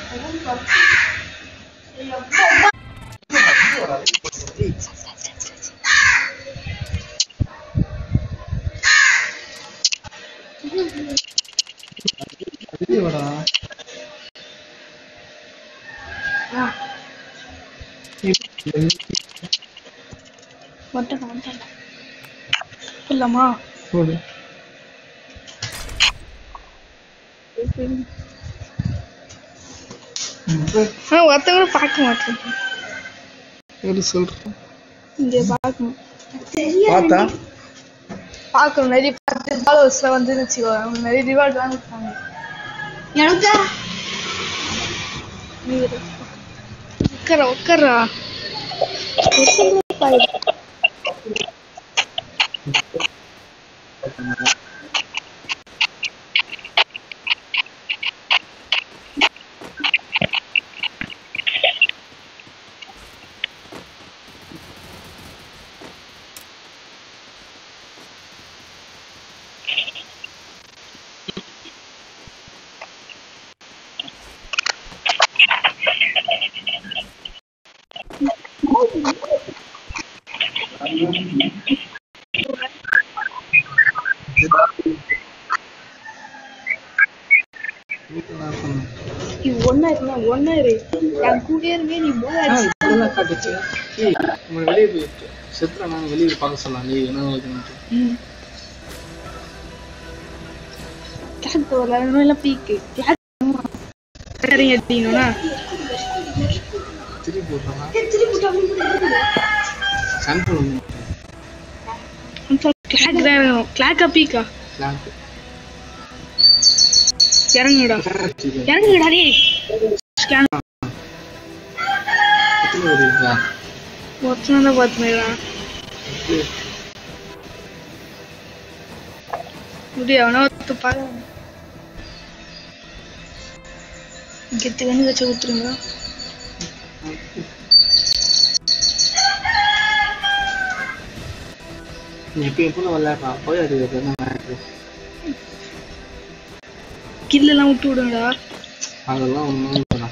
வெளியே வாடா வந்துட்டேன் வந்துட்டேன் இல்லம்மா போடு ஆ ஒருத்தவங்க பார்க்க மாட்டேன் எப்படி சொல்றேன் இங்கே பார்க்கணும் பார்த்தா பார்க்கணும் நிறைய பத்து ஃபாலோவர்ஸ்ல வந்து வச்சுக்கோ அவங்க நிறைய ரிவார்ட் தான் கொடுப்பாங்க எனக்கு உட்கார உட்காரா நீ ஒன்னா இருந்தா ஒன்னா இரு என் கூடயே இருந்தே நீ போய் அடிச்சு இதெல்லாம் காட்டுச்சு ஏய் நம்ம வெளியே போயிட்டு செத்துறா நாங்கள் வெளியே பார்க்க சொல்லலாம் நீ என்ன வருதுன்ட்டு கிளாக் போகல எல்லாம் பீக்கு கிளாக் சரிங்க எடுத்தீங்கன்னா திருப்பி போட்டோம்னா கண்ட்ரோல் கிளாக் தான் இறங்கணும் கிளாக்கா பீக்கா பிளாங்க் இறங்குடா இறங்குடா டேய் ஸ்கேன் எத்தனை பேர் இருக்கா ஒருத்தனை தான் பார்த்துனேன் முடியும் அவனா ஒருத்த பாரு கெத்து கண்ணு வச்சு கொடுத்துருங்க நீ எப்போ எப்போ விளையாடுறா போய் அது என்ன மேட்ரு கில்லெல்லாம் விட்டு விடுங்கடா அதெல்லாம் ஒன்றும் இல்லை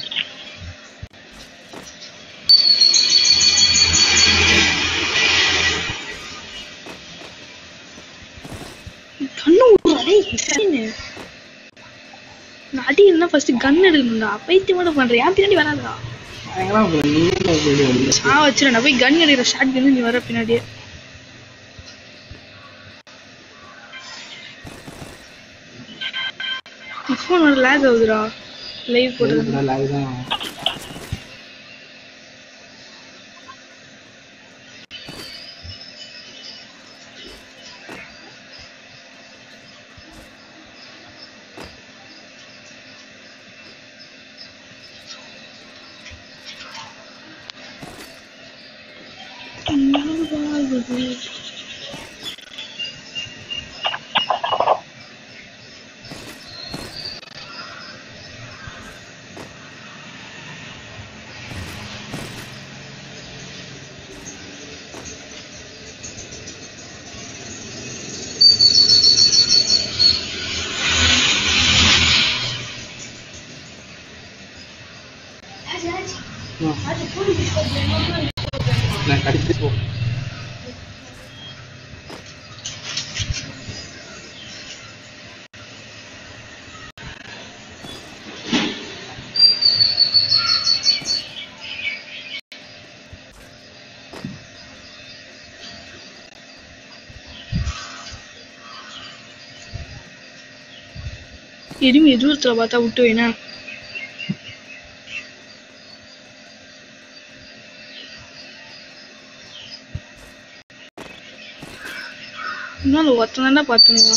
கண்ணு விடுறா டேய் கண்ணு நான் அடி என்ன ஃபர்ஸ்ட் கன் எடுக்கணும்டா பைத்தியமாட பண்றேன் என் பின்னாடி வராதா அதெல்லாம் நீங்களும் வெளியே வந்து நான் வச்சிருந்தேன் நான் போய் கன் எடுக்கிற ஷார்ட் கன் நீ வர பின்னாடியே ஃபோன் ஒரு லேக் ஆகுதுடா லைவ் போடுறது லாக் தான் நான் கடிச்சு போ எதுவுமே தூரத்துல பார்த்தா விட்டு வேணா இன்னும் ஒருத்தன் தான் பார்த்தேன்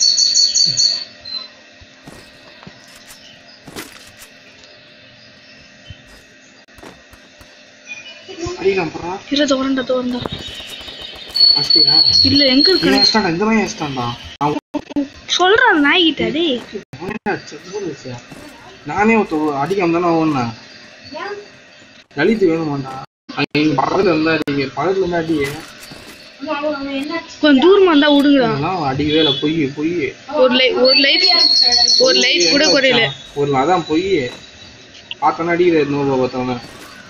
அடிக்கலாம் போறா இரு தோறண்டா தோறண்டா அஷ்டியா இல்ல எங்க இந்த இருக்க அஷ்டாண்டா இந்த மாதிரி அஷ்டாண்டா சொல்றான் நாய்கிட்ட டேய் விஷயம் நானே ஒருத்த அடிக்காம தானே ஓடினேன் லலித் வேணுமாண்டா அங்க எங்க பக்கத்துல இருந்தா அடிக்க பக்கத்துல இருந்தா அடியே கொஞ்சம் தூரமா இருந்தா விடுங்கடா அதெல்லாம் அடிக்கவே இல்லை பொய் பொய் ஒரு லைஃப் ஒரு லைஃப் ஒரு லைஃப் கூட குறையல ஒரு அதான் பொய் பார்த்தோன்னா அடிக்கிறாரு நோபா பார்த்தவன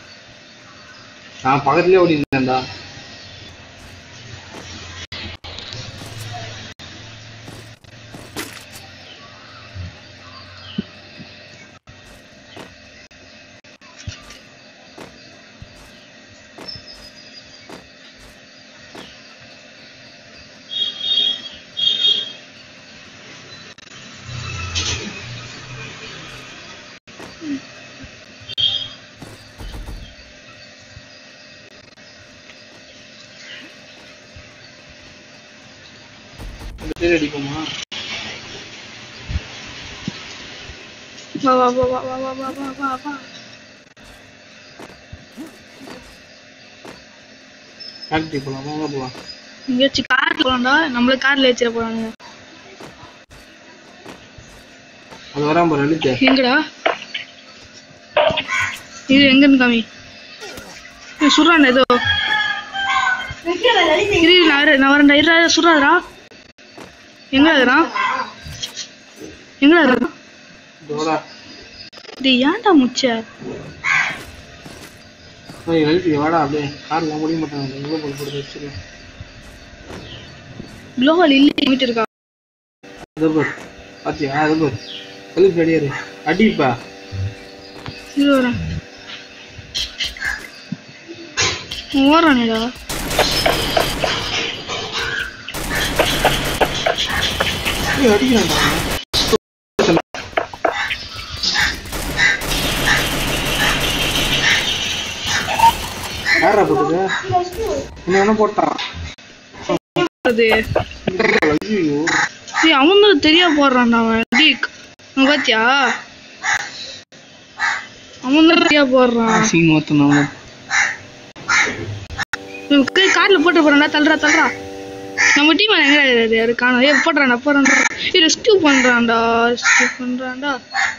நான் பக்கத்துலயே ஓடி இருந்தேன்டா அந்த பேர் அடிப்போமா வா வா வா வா வா வா வா வா வா ஃபேக்ட்ரி போலாம் வாங்க போலாம் எங்கேயாச்சும் கார்ல போலாம்டா நம்மள கார்ல ஏற்றிட போறானுங்க அது வராம பாரு அழுத்த எங்கடா இது எங்கன்னு காமி ஏய், சுடுறான்டா ஏதோ இரு இரு, நான் வரேன் நான் வரேன்டா இருடா சுடுறாதடா எங்கடா இருக்கிறான் எங்கடா இருக்கிறான் தோடா டேய் ஏன்டா முச்ச ஏய் அழுத்தி வாடா அப்படியே கார்ல முடிய மாட்டாங்க எவ்வளோ போட்டு போட்டு வச்சிருக்கேன் குளோபல் இல்லை மீட்டு இருக்கா அது பாரு பாத்தியா அது பாரு அழுத்தி அடியாரு அடிப்பா இரு வரேன் ஓடுறானேடா ஏய் அடிக்கிறான்டா யாரா போட்டுது என்ன வேணா போட்டான் அது ஐயோ டேய் அவன் தான் தெரியா போடுறான்டா அவன் டேய் அவன் பாத்தியா அவன் தான் தெரியா போடுறான் சீன் மொத்தம் நான் கார்ல போட்டு போறான்டா தள்ளுறா தள்ளுறா நம்ம டீம் எங்கடா இது யாரு காணோம் ஏ போடுறான்டா போடுறான்டா ஏ ரெஸ்கியூ பண்றான்டா ரெஸ்கியூ பண்றான்டா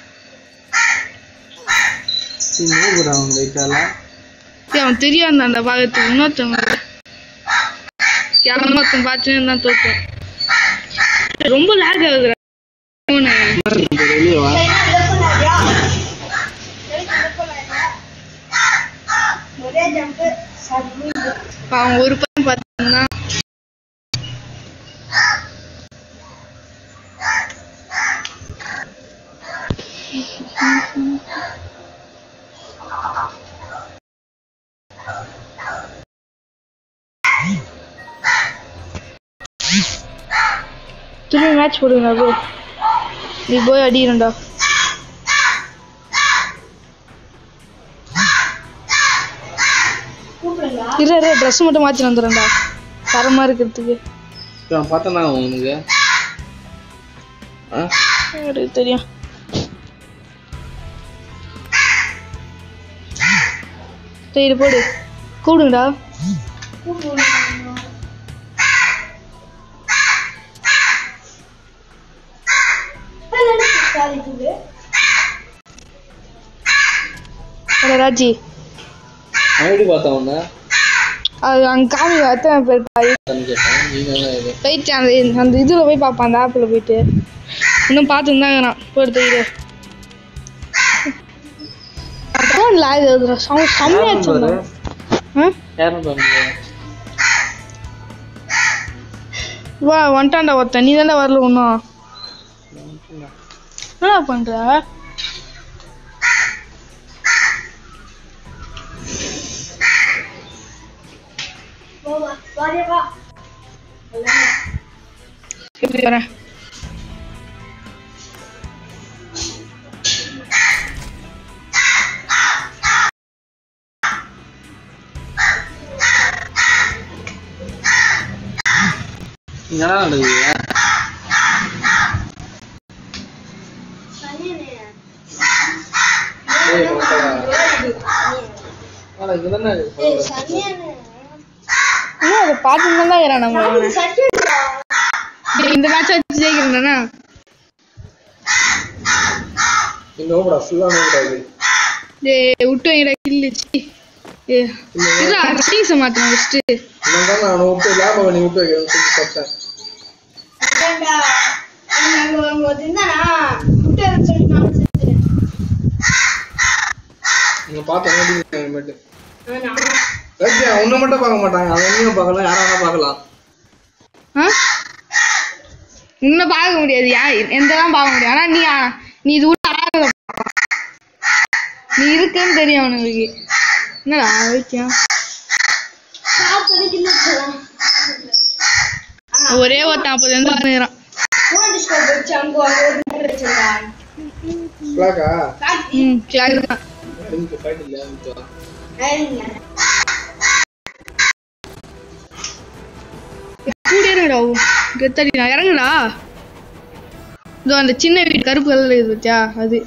சீன் நோபுடா அவங்க லைட்டால ஏய் அவன் தெரியாதான்டா பாக்கத்துக்கு இன்னொருத்தவங்க யாரும் ஒருத்தன் பார்த்துன்னு தான் தோத்தேன் ரொம்ப லேக் ஆகுதுடா இவனு. வெளியே வா அவன் ஒரு பையன் பார்த்தீங்கன்னா திரும்பி மேட்ச் போடுங்க ப்ரோ நீ போய் அடிக்கிறேன்டா இரு இரு ட்ரெஸ் மட்டும் மாற்றி வந்துடுறேன்டா தரமா இருக்கிறதுக்கு நான் பார்த்தேன்னா உனக்கு ஆ எனக்கு தெரியும் சரி இது போடு கூடுங்கடா ஹலோ ராஜி நான் எப்படி பார்த்தேன் உன்னை அது அங்கே காமி எத்தனை பேர் பாய் கேட்டேன் நீ நல்லா இது போயிட்டு அந்த அந்த இதில் போய் பார்ப்பான் அந்த ஆப்பில் போயிட்டு இன்னும் பார்த்துன்னு தான் இருக்கிறான் போயிட்டு இது ஃபோனில் அது எழுதுறா சவுண்ட் செம்மையாக வச்சுருந்தான் ஆ யாரும் பாருங்க வா வந்துட்டான்டா ஒருத்தன் நீ தானே வரல ஒன்றும் என்னடா பண்ற எப்படி வரேன் நீ என்ன நடக்குது ஏய் மக்களா. ஆனா இதுல என்ன இருக்கு? இன்னும் அதை பார்த்துன்னு தான் இருக்கிறான் நம்ம அவனை. டேய், இந்த மேட்ச் வச்சு ஜெயிக்கிறேன்டா நீ நோபுடா ஃபுல்லா நோபுடாது டேய் விட்டு வைங்கடா கில்லு சி ஏ இதா டீஸை மாற்றணும் ஃபஸ்ட்டு இவன் தான் நான் விட்டு லேப பண்ணி விட்டு வைக்கிறேன்னு சொல்லி பார்த்தேன் நீங்க பார்த்தா மட்டும் ஓகே உன்னை மட்டும் பார்க்க மாட்டாங்க அவன் என்னையும் பார்க்கலாம் யாரா வேணா பார்க்கலாம் ஆ இன்னும் பார்க்க முடியாது யா எந்த தான் பார்க்க முடியும் ஆனா நீ நீ இது உள்ள ஆகாத நீ இருக்குன்னு தெரியும் அவனுக்கு என்னடா வைத்தியம் ஒரே ஒரு நாற்பது இருந்து வந்துக்கிறான் பிளாக்கா ம் கிளாக் தான் எனக்கு ஃபைட் இல்ல விட்டா கூட இருங்கடா கெத்தடி நான் இறங்குடா இதோ அந்த சின்ன வீடு கருப்பு கலர்ல இது பத்தியா அது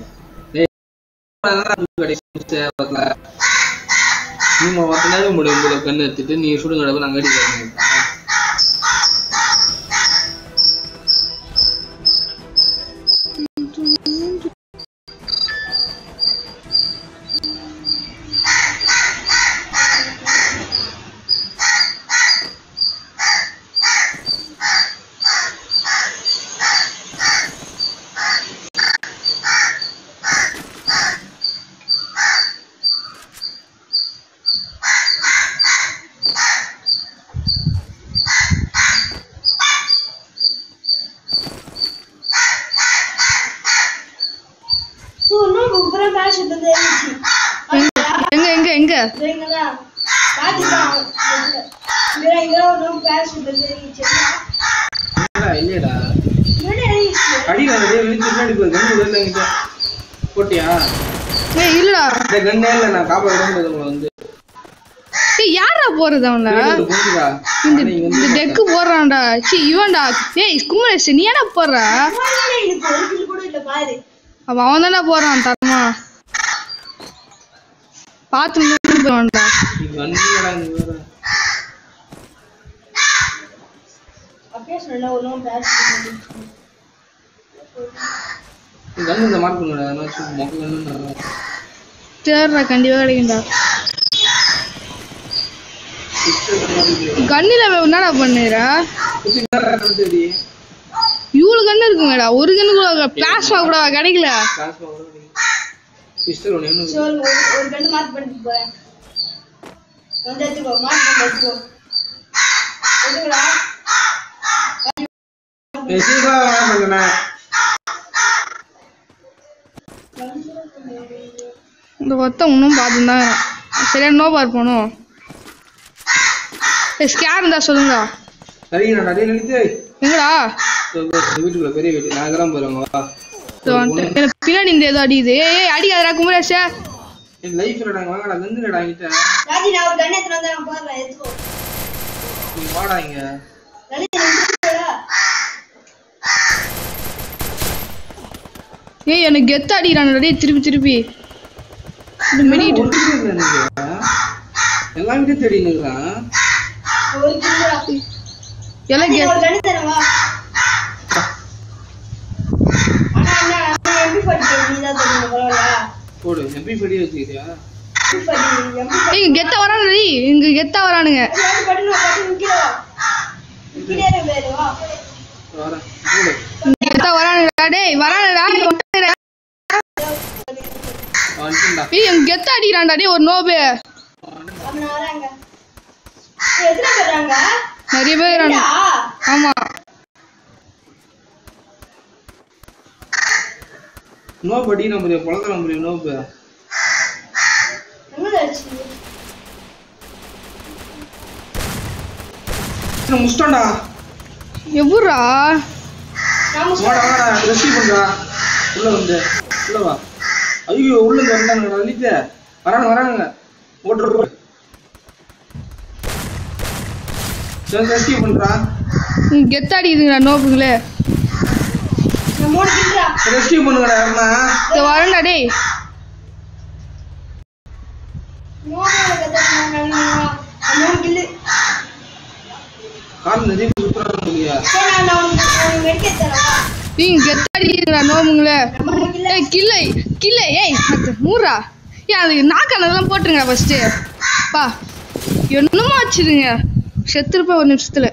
நீ மொத்த நேரம் முடியும் போல கண்ணு எடுத்துட்டு நீ சுடுங்க கடவுள் நாங்கள் அடி எங்க எங்க எங்க இல்லையடா அடி வந்து வெளிச்சு பின்னாடி போய் கண்ணு வெளில எங்கிட்ட போட்டியா ஏய் இல்லடா இந்த கண்ணே இல்லை நான் காப்பாடுறேன் உங்களை வந்து ஏய் யாரா போறது அவன புரியுதா? புரியுதா இந்த ஆனா இங்க இந்த வந்து டெக்கு போடுறான்டா சி இவன்டா ஏய் குமரேஷ் நீ ஏன்டா போடுற அப்ப அவன் தானே போடுறான் தரமா பார்த்து முடிஞ்சு போவான்டா நீ கண்ணுலடா இங்க வேற. நீ கண்ணு இந்த மார்க் பண்ணுடா நான் சும்மா மொக்க கண்ணு சரிடா கண்டிப்பா கிடைக்கும்டா கண்ணில என்னடா பண்ணுற சரி இவ்வளவு கண்ணு இருக்குங்கடா ஒரு கண்ணு கூட பிளாஸ்மா கூட கிடைக்கல பிஸ்டல் ஒன்று என்ன ஒரு கண்டு மார்க் பண்ணிட்டு போறேன் வந்து எடுத்துக்கோ மார்க் பண்ணி எடுத்துக்கோ எடுத்துக்கடா சீக்கிரம் வேணாம் சொல்லுண்ணே இந்த ஒருத்தன் இன்னும் பார்த்துன்னு தான் சரியா நோ பார் போகணும் ஸ்கேர் இருந்தா சொல்லுங்கடா சரிங்கடா நிறைய நினைத்து எங்கடா வீட்டுக்குள்ள பெரிய வீட்டு நான் இதெல்லாம் போயிருங்க வா இதோ வந்துட்டேன். எனக்கு பின்னாடி இந்த ஏதோ அடிக்குது ஏய் ஏய் அடிக்காதடா குமரேஷ் என் லைஃப்ல நாங்க வாங்கடா வந்துடா என்கிட்ட ராஜி நான் ஒரு கண்ணு எடுத்துட்டு வந்தா நான் போடுறேன் எடுத்துக்கோ நீ வாடா இங்க லலித் எடுத்துக்கோடா ஏய் எனக்கு கெத்த அடிக்கிறான் டேய் திருப்பி திருப்பி இது மெடிக்கிட்டு ஒண்ணுமே இல்ல எனக்கு. எல்லா வீட்டையும் தேடி நிக்கிறான் ஒரு கிலோடா எல்லாம் கெ ஒரு கண்ணு தரவா ஆனா என்ன நம்ம எம்பி படிக்க நீ தான் தெரியும் பரவாயில்ல போடு எப்படி படி வச்சுக்கிறியா எம்பி படி எம்பி ஏய் இங்க கெத்த வரானுடி இங்க கெத்தா வரானுங்க படி படி படி நிக்கிறா நிக்கிறே பேரு வா வரேன் போடு இங்க கெத்தா வரானுங்கடா டேய் வரானுடா இங்க வரானுடா. வந்துட்டா ஏய் எங்க கெத்த அடிக்கிறான்டா டேய் ஒரு நோபு அவன வராங்க ஏய், எத்தனை பேர் வராங்க நிறைய பேர் ரெண்டா? இருக்கிறானுங்க. ஆமா நோ படி நம்ம பழக்க நம்ம நோப்பு எங்க ஆச்சு முஸ்டாண்டா எவ்வளோடா நாம வாடா வாடா ரெஸ்டி பண்றா உள்ள வந்து உள்ள வா ஐயோ உள்ள இருந்து வந்தானுங்க லலித்த வரானுங்க வரானுங்க ஓட்டுற சரி ரெஸ்டி பண்றா இங்க கெத்த அடிக்குதுங்கடா நோபுங்களே நம்ம மூணு கிலோடா ரெஸ்டி பண்ணுங்கடா யாருன்னா இங்க வரேன்டா டேய் மூணு கத்துறாங்க மூணு கிலோ கால் நிறைய சுத்துறாங்க இல்லையா சரி நான் உனக்கு உனக்கு மெடிக்கல் தரவா நீங்க கெத்த அடிக்குதுங்கடா நோபுங்களே மூணு கிலோ ஏய் கில்லை கில்லை ஏய் அது நூறா ஏன் அது நாக்கானதெல்லாம் போட்டுருங்க ஃபர்ஸ்ட் பா என்னமோ வச்சிருங்க செத்துருப்பேன் ஒரு நிமிஷத்துல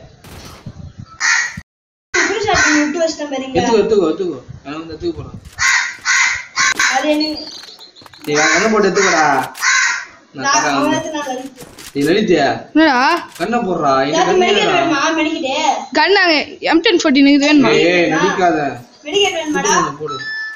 குரு சாப்பிட்டு விட்டு வச்சிட்டேன் பாருங்க எடுத்துக்கோ எடுத்துக்கோ எடுத்துக்கோ நான் வந்து எடுத்துக்க போறேன் அது என்ன நீ வேற என்ன போட்டு எடுத்துக்கோடா நான் நான் தரேன் அவன் வந்து. எடுத்து நான் லலித். நீ லலித்தியா என்னடா கண்ணை போடுறா என்ன ஏதாச்சும் மெடிக்கேட் கண்ணே வேணுமா மெடிக்கேட் கண்ணாங்க எம் டென் ஃபோர்டீன் இது வேணுமா ஏய் நடிக்காத மெடிக்கேட் வேணுமாடா போடு, போடு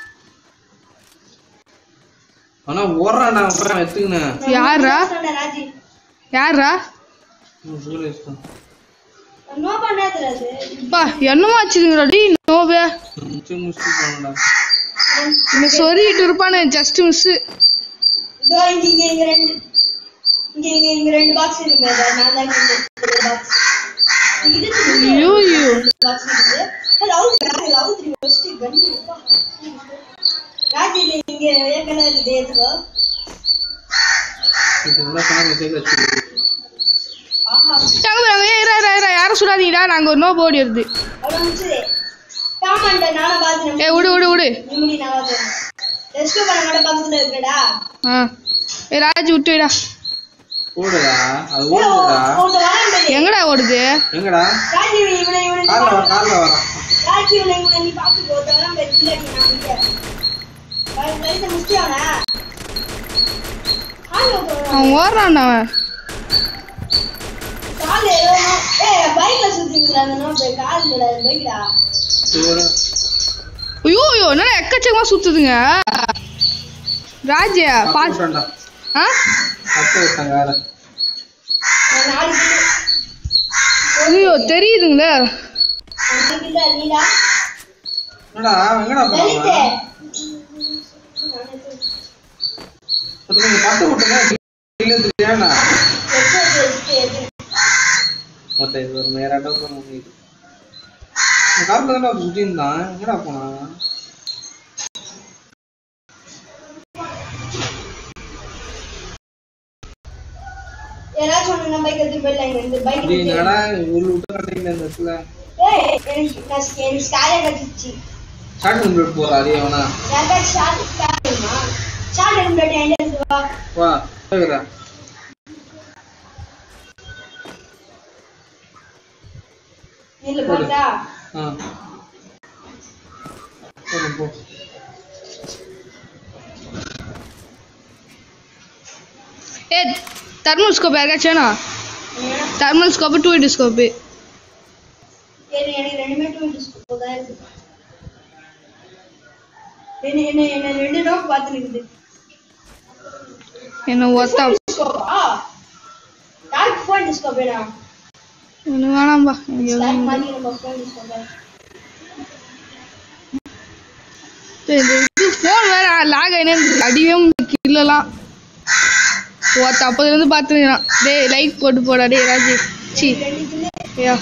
ஆனா ஓடுறான்டா அப்புறம் எடுத்துக்கினேன் யார்ரா? சொன்னேன் ராஜி யாரா சுரேஷ் தான் நோ பண்ண தெரியாது பா என்னமா வச்சுதுங்கடா டி நோவே முச்சு முச்சு போனடா இந்த சொருகிட்டு இருப்பானு ஜஸ்ட் மிஸ் இதோ இங்க இங்க இங்க ரெண்டு இங்க இங்க இங்க ரெண்டு பாக்ஸ் இருக்கு மேல நான் தான் இங்க ரெண்டு பாக்ஸ் இது ஐயோ ஐயோ பாக்ஸ் இருக்கு love love three first gun Raji இல்ல இங்க ஏற்கனவே இருக்கு ஏத்துக்கோ இது உள்ள சொன்னா சைடுல வச்சு ஆஹா நாங்க நாங்க ஏய் இரா இரா, இரா யாரும் சுடாதீங்கடா நாங்க ஒரு நோ போடி வருது அவ்வளவு முடிச்சது காமாண்ட நானும் பாத்துறேன் ஏய் விடு விடு விடு நிம்மதி நான் பாத்துறேன் ரெஸ்ட் பண்ண மட்டும் பக்கத்துல இருக்குடா ஆ ஏய் ராஜ் விட்டு வைடா போடுடா அது ஏய், ஓடுடா உன்கிட்ட வரான் பாரு. எங்கடா ஓடுது எங்கடா ராஜி இவனை இவனை இவனை கார்ல வர கார்ல வரான் ராஜி இவனை இவனை நீ பாத்துக்கோ தவறாம பாரு பின்னாடி நான் இங்க லைட்ட முடிச்சியாவனா ஹாலோ அவன் ஓடுறான்டா அவன் கால் ஏதோ ஏய் பைக்ல சுத்திங்களா அந்த நோட்டு கால் இல்ல பைக்டா சூப்பரா ஐயோ ஐயோ என்னடா எக்கச்சக்கமா சுத்துதுங்க ராஜா பா பாத்துட்டான்டா ஆ கத்த விட்டாங்க வேற நான் நாலு கிலோ ஐயோ தெரியுதுங்களே நாலு கிலோ நீடா என்னடா எங்கடா லலித் போறான் அது நீங்க பத்து விட்டுங்க இல்ல தெரியாதா மொத்த இது ஒரு நேராட்டா போன இது கார்ல தானே சுத்தி இருந்தான் எங்கடா போனா யாராச்சும் ஒண்ணு பைக் எடுத்து போயிடலாம் இங்க இந்த பைக் இப்படி என்னடா ஒரு விட்டு கட்டிங்க இந்த இடத்துல ஏய் எனக்கு நான் எனக்கு ஸ்காரே கட்டிச்சு ஷார்ட் நம்பர் போறா அதே அவனா யாருக்காச்சும் ஷார்ட் ஸ்கார் வேணுமா ஷார்ட் எடுக்க முடியாது என்கிட்ட இருந்து வா வா கேக்குறா நில்லு பார்த்தா ஆ போதும் போ ஏ தர்மல் ஸ்கோப் யாருக்காச்சும் வேணும் தர்மல் ஸ்கோப்பு டூ இட்டு ஸ்கோப்பு எனக்கு எனக்கு ரெண்டுமே டூ டிஸ்கோ தான் இருக்கு என்ன என்ன என்ன ரெண்டு நோட் பார்த்து நிக்குது என்ன ஒத்தா டிஸ்கோப்பா யாருக்கு ஃபோன் டிஸ்கோ வேணும் எனக்கு வேணாம்பா எனக்கு எதுவும் ஸ்லாக் மாதிரி நம்ம ஃபோன் டிஸ்கோ சரி, இந்த இது ஃபோன் வேற லாக் ஆயினே இருந்துச்சு. அடிவே முடியல இல்லலாம் ஒருத்த அப்போதுலேருந்து பார்த்துருக்கிறான் டேய் லைக் போட்டு போடா டேய் ராஜி சி ஐயா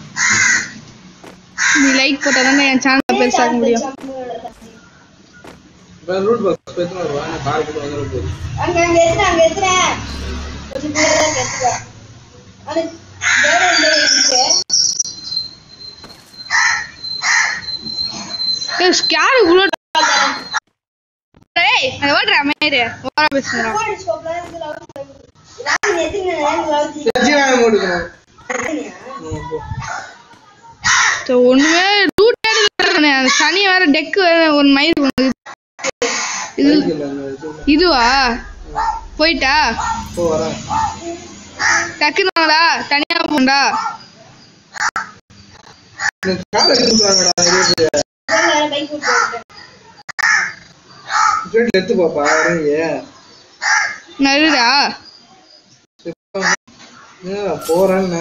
நீ லைக் போட்டால் தானே என் சேனலை பெருசாக்க முடியும் இப்போ ரூட் பாக்ஸ் பேத்து வருவா நான் கார் கூட வந்துட போகுது அங்க அங்க எத்தனை அங்க எத்தனை கொஞ்சம் பேர் தான் கேட்டுக்க அது வேற எந்த இருக்கு ஏய் ஸ்கேர் இவ்வளோ டேய் அதை ஓடுற அமையரு ஓர பேசுகிறான் ஃபோன் டிஸ்கோப்ல இருக்கு லவ் ராஜி எத்தனை லவ் சச்சி நான் கொடுக்கணும் எத்தனையா ம், போ. ஸோ ஒன்றுமே ரூட் எடுக்கல அந்த சனி வேற டெக்கு வேற ஒரு மயிர் ஒன்று இது இல்ல, இந்த இது. இதுவா போயிட்டா போ வரேன் டக்குன்னு வாங்கடா தனியா போண்டா இந்த கார் எடுத்துறாங்கடா இருபது வேற பைக் விட்டு ஸ்ட்ரெயிட் எடுத்து பாப்பா இறங்கி நடுடா என்னடா போறேன்னு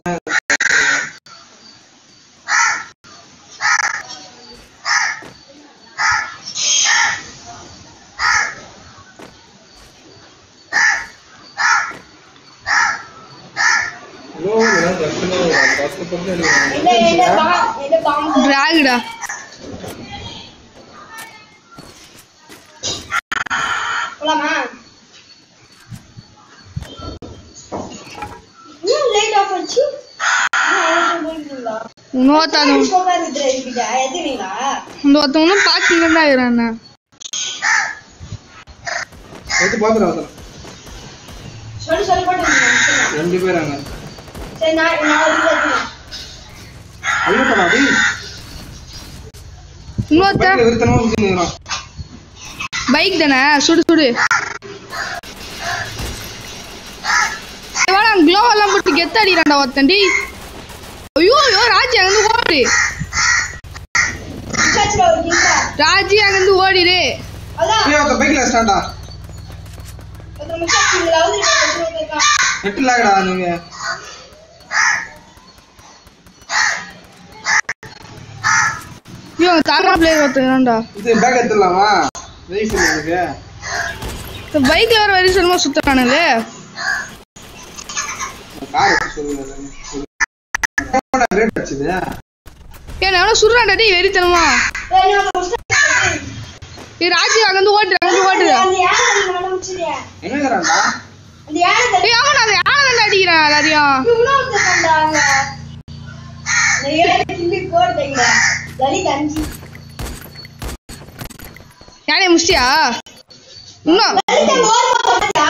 ஹலோ நான் கஷ்டமா கஷ்டப்பட்டு இல்ல இல்ல பாம் இல்ல பாம் டிராகுடா போலாமா இன்னும் லைட் ஆஃப் ஆச்சு இன்னொருத்தான எத்தனைங்களா இந்த ஒருத்தவனும் பார்க்கிங் தான் இருக்கிறான் எடுத்து பாக்குறேன் அதான் சொல்லி சொல்லி போட்டு ரெண்டு பேர் அங்க சரி நான் நான் ஒரு இது எடுத்துக்கிறேன். ஐயோ பண்ணா டேய் இன்னொருத்த பைக்ல விருத்தனமா சுத்தி நிக்கிறான் பைக் தானே சுடு சுடு வேணா க்ளோவெல்லாம் போட்டு கெத்த அடிக்கிறான்டா ஒருத்தன் டேய் ஐயோ ஐயோ ராஜி அங்கிருந்து ஓடு பிசாச்சுடா ஒரு கிங்கா ராஜி அங்கிருந்து ஓடிடு அதான் ஏய் அந்த பைக்ல ஸ்டாண்டா ஒரு மிச்சாச்சு இதுல வந்து இருக்கான் நெட் லாகடா நீங்க ஐயோ தாரா பிளேயர் ஒருத்தன்டா இது பேக் எடுத்துடலாமா ரைஸ் எனக்கு இந்த பைக்ல வர வரி சொல்லுமா சுத்துறானுங்க கார் எடுத்து சொல்லுங்க ரேட் வச்சுது ஏன் எவனோ சுடுறான்டா டேய் வெறித்தனமா ஏய் நீ வந்து முஸ்லிம் ஏய் ராஜி அங்கிருந்து ஓடுற அங்கிருந்து ஓடுற அந்த யானை தள்ளி மண்ண முடிச்சிரியா எங்க இருக்கிறான்டா அந்த யானை தள்ளி ஏய் அவன் அதை யானை தான் அடிக்கிறான் எல்லாரையும் இன்னொருத்தர் கண்டாங்க அந்த ஏழை கிள்ளி போடுறீங்க லலித் அஞ்சு யானையை முடிச்சியா இன்னும் லலித் அங்க ஓரமா போட்டா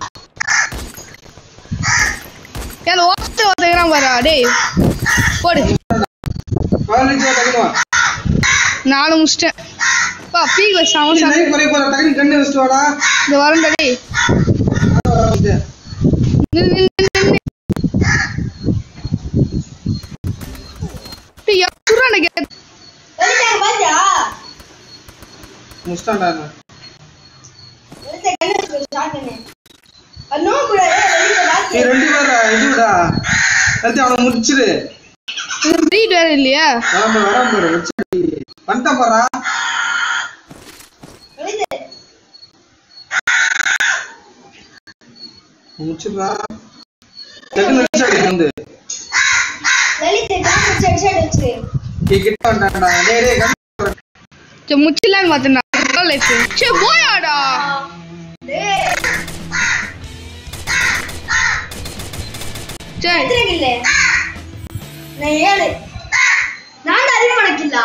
ஏன் அந்த ஓட்டு ஒருத்தங்கிறான் பாரு டேய் போடு பதினஞ்சு டக்குனு நாலு முடிச்சிட்டேன் பா பீக்ல சாம சாம லைஃப் குறைய போற டக்குனு கண்ணு வச்சுட்டு வாடா இந்த வரண்டா டேய் வந்து. நின்னு நின்னு நின்னு டேய் எவன் சுடுறான்டா கே லலித் அங்க பாத்தியா முஸ்டாண்டா நான். லலித் கண்ணு வச்சு ஸ்டார்ட் பண்ணு அது நோ கூட லலித் பாத்து நீ ரெண்டு பேர் இதுடா அடுத்து அவனை முடிச்சிரு ரீட் வேற இல்லையா வராம வராம பாரு முடிச்சிரு வந்துட்டான் பாரா லலித் முடிச்சிடுறா டக்குனு அடிச்சாடி வந்து லலித் டான்ஸ் வச்சு ஹெட்செட் வச்சு நீ கிட்ட வந்துட்டான்டா டேய் டேய் கண்ணு சரி முச்சிடலான்னு பார்த்தேன்டா லைஃப் சரி போயாடா டேய் சரி எத்தனை கில்லு நான் ஏழு நான் தான் அதிகமான கில்லா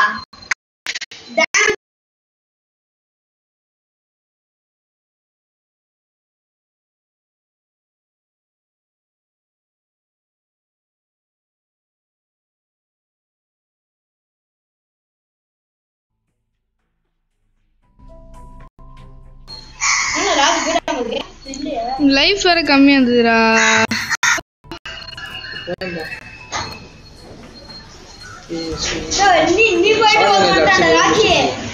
Damn. என்ன ராஜ் போயிடாம இருக்கு இல்லையா லைஃப் வேற கம்மியா இருந்ததுடா டேய், நீ நீ போயிட்டு போக மாட்டான்டா ராக்கி